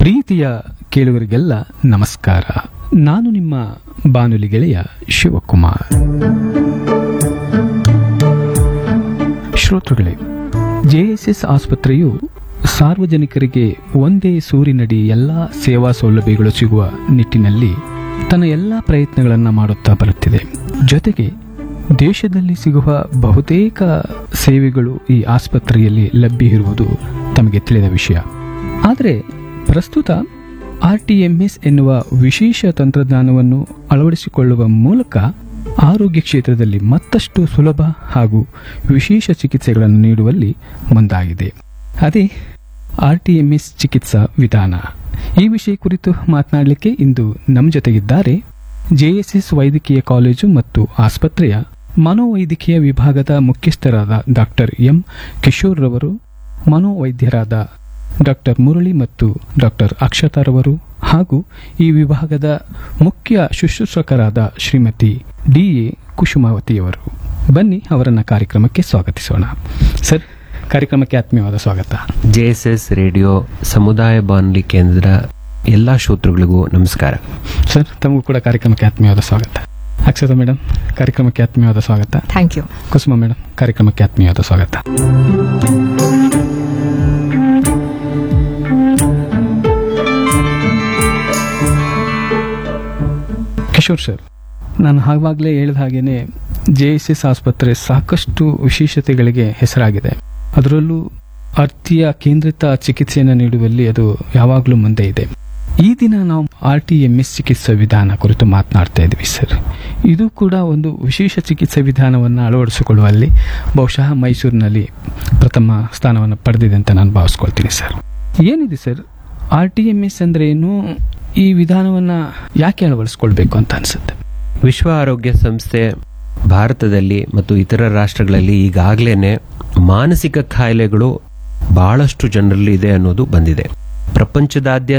ಪ್ರೀತಿಯ ಕೇಳುಗರಿಗೆಲ್ಲ ನಮಸ್ಕಾರ ನಾನು ನಿಮ್ಮ ಬಾನುಲಿ ಗೆಳೆಯ ಶಿವಕುಮಾರ್ ಶ್ರೋತೃಗಳೇ ಜೆಎಸ್ಎಸ್ ಆಸ್ಪತ್ರೆಯು ಸಾರ್ವಜನಿಕರಿಗೆ ಒಂದೇ ಸೂರಿನಡಿ ಎಲ್ಲ ಸೇವಾ ಸೌಲಭ್ಯಗಳು ಸಿಗುವ ನಿಟ್ಟಿನಲ್ಲಿ ತನ್ನ ಎಲ್ಲ ಪ್ರಯತ್ನಗಳನ್ನು ಮಾಡುತ್ತಾ ಬರುತ್ತಿದೆ ಜೊತೆಗೆ ದೇಶದಲ್ಲಿ ಸಿಗುವ ಬಹುತೇಕ ಸೇವೆಗಳು ಈ ಆಸ್ಪತ್ರೆಯಲ್ಲಿ ಲಭ್ಯ ಇರುವುದು ತಮಗೆ ತಿಳಿದ ವಿಷಯ ಆದರೆ ಪ್ರಸ್ತುತ ಆರ್ ಟಿ ಎಂ ಎಸ್ ಎನ್ನುವ ವಿಶೇಷ ತಂತ್ರಜ್ಞಾನವನ್ನು ಅಳವಡಿಸಿಕೊಳ್ಳುವ ಮೂಲಕ ಆರೋಗ್ಯ ಕ್ಷೇತ್ರದಲ್ಲಿ ಮತ್ತಷ್ಟು ಸುಲಭ ಹಾಗೂ ವಿಶೇಷ ಚಿಕಿತ್ಸೆಗಳನ್ನು ನೀಡುವಲ್ಲಿ ಮುಂದಾಗಿದೆ ಅದೇ ಆರ್ ಟಿ ಎಂ ಎಸ್ ಚಿಕಿತ್ಸಾ ವಿಧಾನ ಈ ವಿಷಯ ಕುರಿತು ಮಾತನಾಡಲಿಕ್ಕೆ ಇಂದು ನಮ್ಮ ಜೊತೆಗಿದ್ದಾರೆ ಜೆಎಸ್ಎಸ್ ವೈದ್ಯಕೀಯ ಕಾಲೇಜು ಮತ್ತು ಆಸ್ಪತ್ರೆಯ ಮನೋವೈದ್ಯಕೀಯ ವಿಭಾಗದ ಮುಖ್ಯಸ್ಥರಾದ ಡಾಕ್ಟರ್ ಎಂ ಕಿಶೋರ್ ರವರು ಮನೋವೈದ್ಯರಾದ ಡಾಕ್ಟರ್ ಮುರಳಿ ಮತ್ತು ಡಾಕ್ಟರ್ ಅಕ್ಷತಾರವರು ಹಾಗೂ ಈ ವಿಭಾಗದ ಮುಖ್ಯ ಶುಶ್ರೂಷಕರಾದ ಶ್ರೀಮತಿ ಡಿ ಎ ಕುಸುಮಾವತಿಯವರು ಬನ್ನಿ ಅವರನ್ನ ಕಾರ್ಯಕ್ರಮಕ್ಕೆ ಸ್ವಾಗತಿಸೋಣ ಸರ್ ಕಾರ್ಯಕ್ರಮಕ್ಕೆ ಆತ್ಮೀಯವಾದ ಸ್ವಾಗತ ಜೆಎಸ್ಎಸ್ ರೇಡಿಯೋ ಸಮುದಾಯ ಬಾನುಲಿ ಕೇಂದ್ರ ಎಲ್ಲ ಶ್ರೋತೃಗಳಿಗೂ ನಮಸ್ಕಾರ ಸರ್ ತಮಗೂ ಕೂಡ ಕಾರ್ಯಕ್ರಮಕ್ಕೆ ಆತ್ಮೀಯವಾದ ಸ್ವಾಗತ ಅಕ್ಷತಾ ಮೇಡಮ್ ಕಾರ್ಯಕ್ರಮಕ್ಕೆ ಆತ್ಮೀಯವಾದ ಸ್ವಾಗತ ಥ್ಯಾಂಕ್ ಯು ಕುಸುಮ ಮೇಡಮ್ ಕಾರ್ಯಕ್ರಮಕ್ಕೆ ಆತ್ಮೀಯವಾದ ಸ್ವಾಗತ ಕಿಶೋರ್ ಸರ್ ನಾನು ಆವಾಗಲೇ ಹೇಳಿದ ಹಾಗೇನೆ ಜೆ ಎಸ್ ಎಸ್ ಆಸ್ಪತ್ರೆ ಸಾಕಷ್ಟು ವಿಶೇಷತೆಗಳಿಗೆ ಹೆಸರಾಗಿದೆ ಅದರಲ್ಲೂ ಅರ್ಥೀಯ ಕೇಂದ್ರಿತ ಚಿಕಿತ್ಸೆಯನ್ನು ನೀಡುವಲ್ಲಿ ಅದು ಯಾವಾಗಲೂ ಮುಂದೆ ಇದೆ ಈ ದಿನ ನಾವು ಆರ್ ಟಿ ಎಂ ಎಸ್ ಚಿಕಿತ್ಸಾ ವಿಧಾನ ಕುರಿತು ಮಾತನಾಡ್ತಾ ಇದ್ವಿ ಸರ್ ಇದು ಕೂಡ ಒಂದು ವಿಶೇಷ ಚಿಕಿತ್ಸಾ ವಿಧಾನವನ್ನು ಅಳವಡಿಸಿಕೊಳ್ಳುವಲ್ಲಿ ಬಹುಶಃ ಮೈಸೂರಿನಲ್ಲಿ ಪ್ರಥಮ ಸ್ಥಾನವನ್ನು ಪಡೆದಿದೆ ಅಂತ ನಾನು ಭಾವಿಸ್ಕೊಳ್ತೀನಿ ಸರ್ ಏನಿದೆ sir R T M S ಅಂದ್ರೆ ಏನು ಈ ವಿಧಾನವನ್ನು ಯಾಕೆ ಅಳವಡಿಸ್ಕೊಳ್ಬೇಕು ಅಂತ ಅನ್ಸುತ್ತೆ ವಿಶ್ವ ಆರೋಗ್ಯ ಸಂಸ್ಥೆ ಭಾರತದಲ್ಲಿ ಮತ್ತು ಇತರ ರಾಷ್ಟ್ರಗಳಲ್ಲಿ ಈಗಾಗಲೇ ಮಾನಸಿಕ ಕಾಯಿಲೆಗಳು ಬಹಳಷ್ಟು ಜನರಲ್ಲಿ ಇದೆ ಅನ್ನೋದು ಬಂದಿದೆ ಪ್ರಪಂಚದಾದ್ಯಂತ